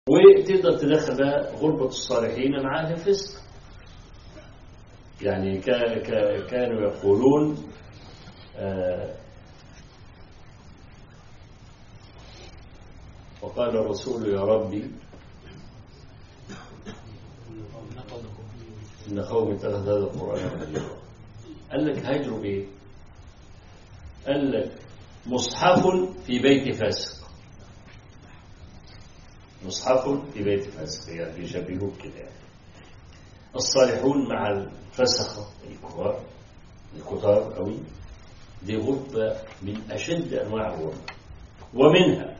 وتقدر تدخل بقى غربة الصالحين مع أهل الفسق يعني كا كا كانوا يقولون آه وقال الرسول يا ربي إن قوم اتخذ هذا القرآن مهجورا قال لك هجروا إيه؟ قال لك مصحف في بيت فاسق مصحف في بيت فاسق يعني بيشبهوك كده يعني الصالحون مع الفسخة الكبار الكتار قوي دي غربة من أشد أنواع الغربة ومنها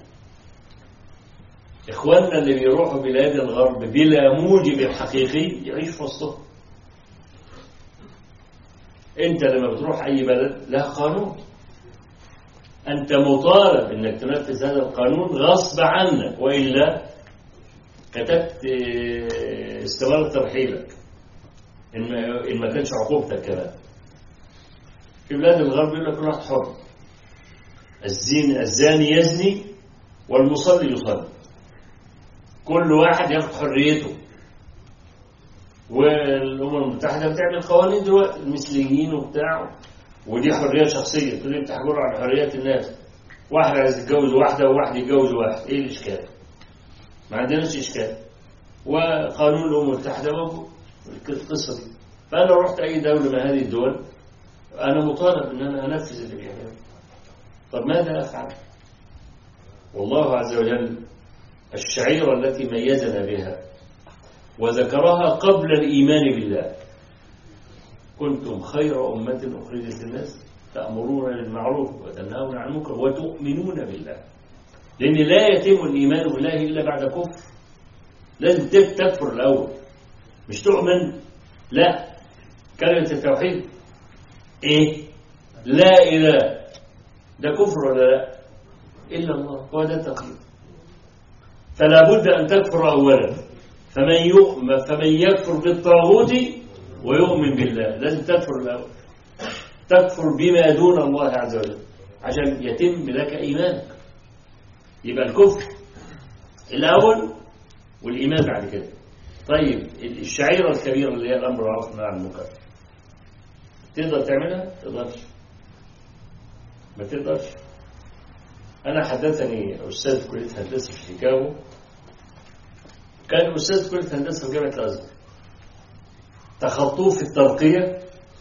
إخواننا اللي بيروحوا بلاد الغرب بلا موجب حقيقي يعيش في وسطهم أنت لما بتروح أي بلد لها قانون أنت مطالب أنك تنفذ هذا القانون غصب عنك وإلا كتبت استمارة ترحيلك إن ما, إن ما كانش عقوبتك كمان في بلاد الغرب يقول لك كل واحد حر الزين الزاني يزني والمصلي يصلي كل واحد ياخد حريته والامم المتحده بتعمل قوانين دلوقتي المثليين وبتاع ودي حريه شخصيه تقول انت تحجر على حريات الناس واحد عايز يتجوز واحده وواحد يتجوز واحد ايه الاشكال؟ ما عندناش اشكال وقانون الامم المتحده موجود القصه دي فانا لو رحت اي دوله من هذه الدول انا مطالب ان انا انفذ اللي بيعمله طب ماذا افعل؟ والله عز وجل الشعيرة التي ميزنا بها وذكرها قبل الإيمان بالله كنتم خير أمة أخرجت للناس تأمرون بالمعروف وتنهون عن المنكر وتؤمنون بالله لأن لا يتم الإيمان بالله إلا بعد كفر لازم تكفر الأول مش تؤمن لا كلمة التوحيد إيه لا إله ده كفر ولا لا إلا الله هو ده التقييد فلا بد أن تكفر أولا فمن يؤمن فمن يكفر بالطاغوت ويؤمن بالله لازم تكفر الأول تكفر بما دون الله عز وجل عشان يتم لك إيمانك يبقى الكفر الأول والإيمان بعد كده طيب الشعيرة الكبيرة اللي هي الأمر بالمعروف والنهي عن المنكر تقدر تعملها؟ ما تقدرش ما تقدرش أنا حدثني أستاذ كلية هندسة في شيكاغو كان أستاذ كلية هندسة في جامعة الأزهر تخطوه في الترقية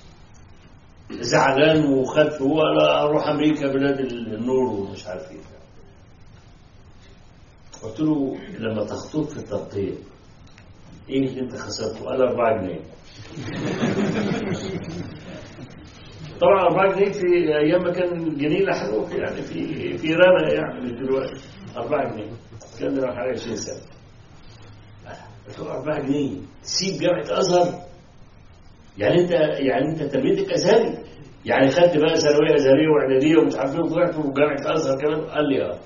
زعلان وخد هو لا أروح أمريكا بلاد النور ومش عارف إيه قلت له لما تخطوك في الترقية إيه اللي أنت خسرته؟ قال 4 جنيه طبعا 4 جنيه في ايام ما كان الجنيه لحلوك يعني في في رمى يعني مش دلوقتي 4 جنيه كان ده حوالي 20 سنه قلت له 4 جنيه تسيب جامعه ازهر يعني انت يعني انت تربيتك ازهري يعني خدت بقى ثانويه ازهريه واعداديه ومش عارف ايه وطلعت وجامعه ازهر كمان قال لي اه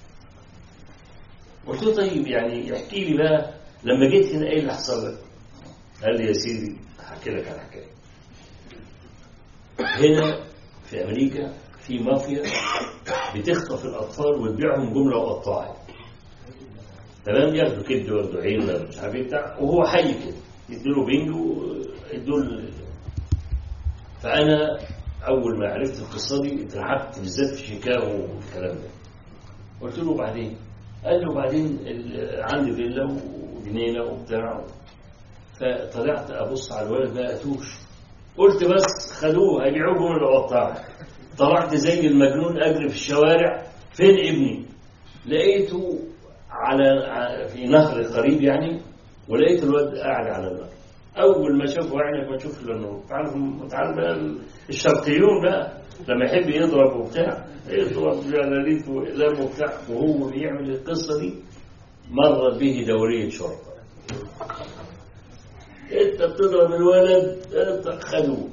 قلت له طيب يعني احكي لي بقى لما جيت هنا ايه اللي حصل لك؟ قال لي يا سيدي هحكي لك على حكايه هنا في أمريكا في مافيا بتخطف الأطفال وتبيعهم جملة وقطاعي تمام ياخدوا كده وياخدوا عين ولا مش عارف ايه بتاع وهو حي كده يديله بينج ويدوا فأنا أول ما عرفت القصة دي اترعبت بالذات في شيكاغو والكلام ده قلت له بعدين قال له بعدين عندي فيلا وجنينة وبتاع فطلعت أبص على الولد ما لقيتوش قلت بس خدوه هيبيعوه من القطاع طلعت زي المجنون اجري في الشوارع فين ابني لقيته على في نهر قريب يعني ولقيت الواد قاعد على النهر اول ما شافه عينك ما تشوف الا النور تعرف تعرف بقى الشرقيون بقى لما يحب يضرب وبتاع يضرب جلاليت واقلام وبتاع وهو بيعمل القصه دي مرت به دوريه شرطه انت بتضرب الولد انت خدوه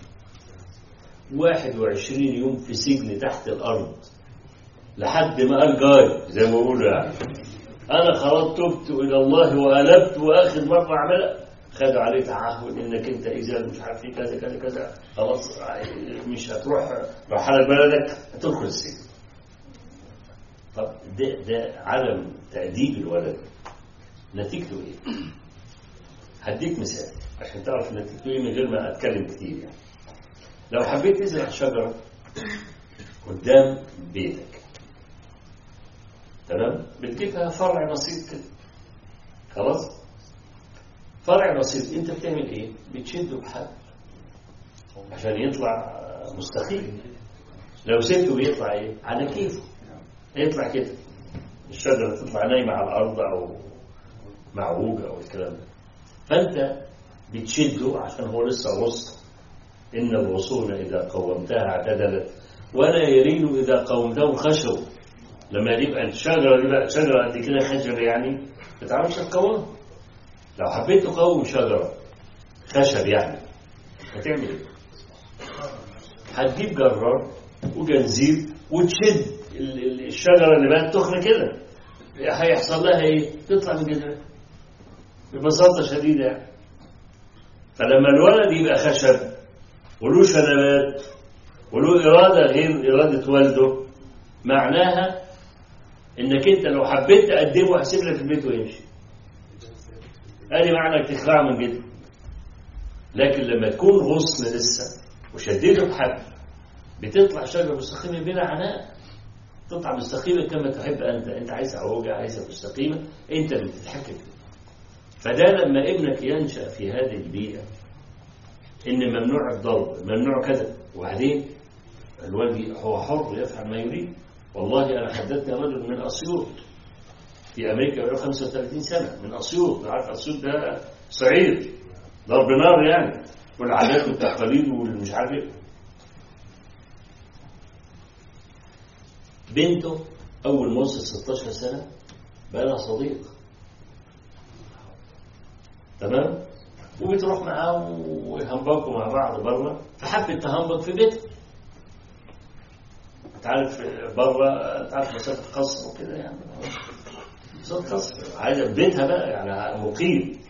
21 يوم في سجن تحت الارض لحد ما قال جاي زي ما بيقولوا يعني انا خلاص تبت الى الله وانبت واخر مره اعملها خدوا عليه تعهد انك انت اذا مش عارف ايه كذا كذا كذا خلاص مش هتروح مرحله بلدك هتدخل السجن طب ده ده عدم تاديب الولد نتيجته ايه هديك مثال عشان تعرف نتيجته ايه من غير ما اتكلم كتير يعني لو حبيت تزرع شجره قدام بيتك تمام بتجيبها فرع بسيط كده خلاص فرع بسيط انت بتعمل ايه بتشده بحبل عشان يطلع مستقيم لو سبته بيطلع ايه على كيفه يطلع كده الشجره تطلع نايمه على الارض او معوجه او الكلام ده فانت بتشده عشان هو لسه غصن ان الغصون اذا قومتها اعتدلت ولا يلين اذا قومته خشوا لما يبقى الشجره دي بقى شجره قد كده خشب يعني ما تعرفش تقومها لو حبيت تقوم شجره خشب يعني هتعمل ايه؟ هتجيب جرار وجنزير وتشد ال- ال- الشجره اللي بقت تخن كده هيحصل لها ايه؟ تطلع من جذرها ببساطه شديده يعني فلما الولد يبقى خشب وله شنبات وله إرادة غير إرادة والده معناها إنك أنت لو حبيت تقدمه هسيب لك البيت ويمشي ادي معنى انك تخلعه من جده لكن لما تكون غصن لسه وشديته بحبل بتطلع شجره مستقيمه بلا عناء تطلع مستقيمه كما تحب انت انت عايزها عوجه عايزها مستقيمه انت اللي بتتحكم فيها فده لما ابنك ينشا في هذه البيئه ان ممنوع الضرب ممنوع كذا وبعدين الوالد هو حر يفعل ما يريد والله انا حدثني رجل من اسيوط في امريكا بقاله 35 سنه من اسيوط عارف اسيوط ده صعيد ضرب نار يعني والعادات والتقاليد والمش عارف ايه بنته اول ما وصلت 16 سنه بقى لها صديق تمام وبتروح معاه ويهنبقوا مع بعض بره فحبت تهنبق في بيتها انت عارف بره انت عارف مسافه قصر وكده يعني مسافه قصر عايزه في بيتها بقى يعني مقيم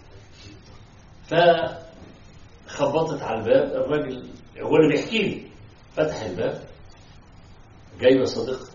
فخبطت على الباب الراجل هو اللي بيحكي لي فتح الباب جايبه صديقتي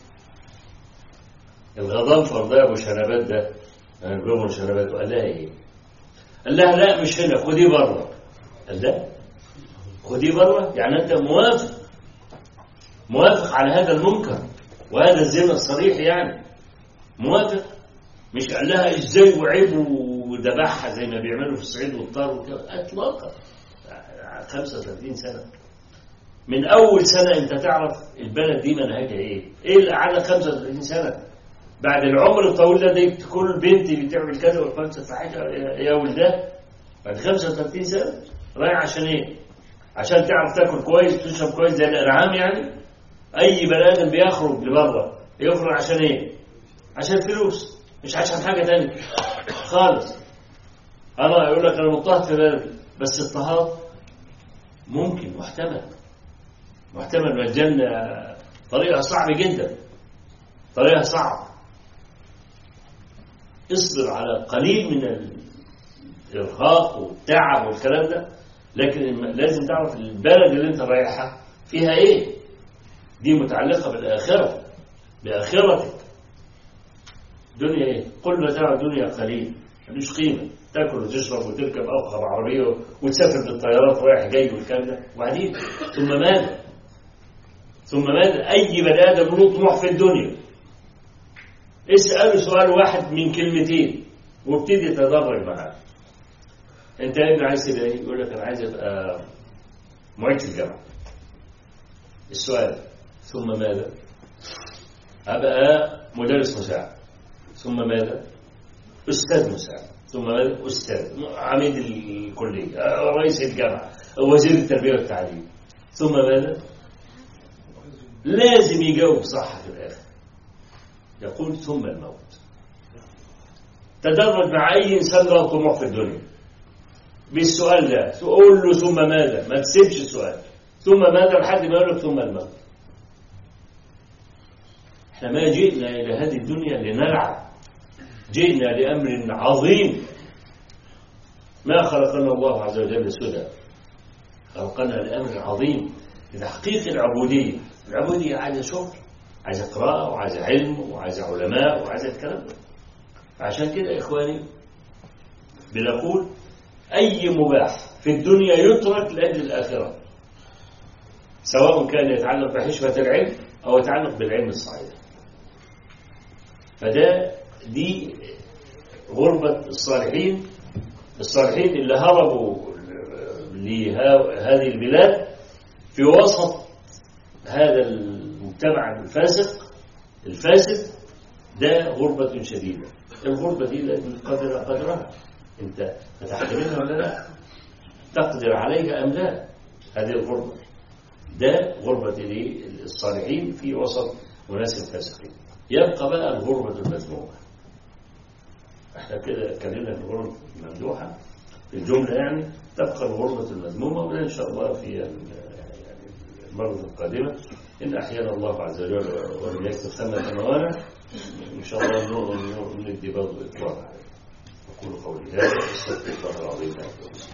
الغضنفر ده ابو شنبات ده انا بقول شنبات وقال لها ايه؟ قال لها لا مش هنا خديه بره قال لا خديه بره يعني انت موافق موافق على هذا المنكر وهذا الزنا الصريح يعني موافق مش قال لها ازاي وعيب وذبحها زي ما بيعملوا في الصعيد والطار وكده اطلاقا 35 سنه من اول سنه انت تعرف البلد دي منهجها ايه ايه اللي قعدها 35 سنه بعد العمر الطويل ده دي كل بنتي بتعمل كذا والخمسه حاجه يا ولدها بعد 35 سنه رايح عشان ايه؟ عشان تعرف تاكل كويس تشرب كويس زي الانعام يعني اي بني ادم بيخرج لبره يخرج عشان ايه؟ عشان فلوس مش عشان حاجه ثانيه خالص انا يقول لك انا مضطهد في بلدي بس اضطهاد ممكن محتمل محتمل من الجنه طريقه صعبه جدا طريقه صعب اصبر على قليل من الارهاق والتعب والكلام ده لكن لازم تعرف البلد اللي انت رايحها فيها ايه دي متعلقه بالاخره باخرتك دنيا ايه قل متاع الدنيا قليل ملوش قيمه تاكل وتشرب وتركب اوخر عربيه وتسافر بالطيارات رايح جاي والكلام ده وبعدين ثم ماذا ثم ماذا اي بني ادم له طموح في الدنيا اساله سؤال واحد من كلمتين وابتدي تدرج معاه انت يا ابني عايز تبقى ايه؟ يقول لك انا عايز ابقى معيد في الجامعه. السؤال ثم ماذا؟ ابقى مدرس مساعد. ثم ماذا؟ استاذ مساعد. ثم ماذا؟ استاذ عميد الكليه، رئيس الجامعه، وزير التربيه والتعليم. ثم ماذا؟ لازم يجاوب صح في الاخر. يقول ثم الموت. تدرج مع اي انسان له طموح في الدنيا. بالسؤال ده تقول له ثم ماذا ما تسيبش السؤال ثم ماذا لحد ما يقول لك ثم الموت احنا ما جئنا الى هذه الدنيا لنلعب جئنا لامر عظيم ما خلقنا الله عز وجل سدى خلقنا لامر عظيم لتحقيق العبوديه العبوديه عايزه شغل عايزه قراءه وعايزه علم وعايزه علماء وعايزه الكلام ده عشان كده يا اخواني بنقول أي مباح في الدنيا يترك لأجل الآخرة سواء كان يتعلق بحشمة العلم أو يتعلق بالعلم الصحيح فده دي غربة الصالحين الصالحين اللي هربوا لهذه البلاد في وسط هذا المجتمع الفاسق الفاسد ده غربة شديدة الغربة دي لازم قدر قدرها انت هتحتملها ولا لا تقدر عليها ام لا هذه الغربة ده غربة الصالحين في وسط أناس فاسقين يبقى بقى الغربة المذمومة احنا كده اتكلمنا في الغربة الممدوحة في الجملة يعني تبقى الغربة المذمومة وده إن شاء الله في يعني المرة القادمة إن أحيانا الله عز وجل ولم يكتب ثمة أموانا إن شاء الله ندي برضه إطلاق عليه أقول قولي هذا أستغفر الله العظيم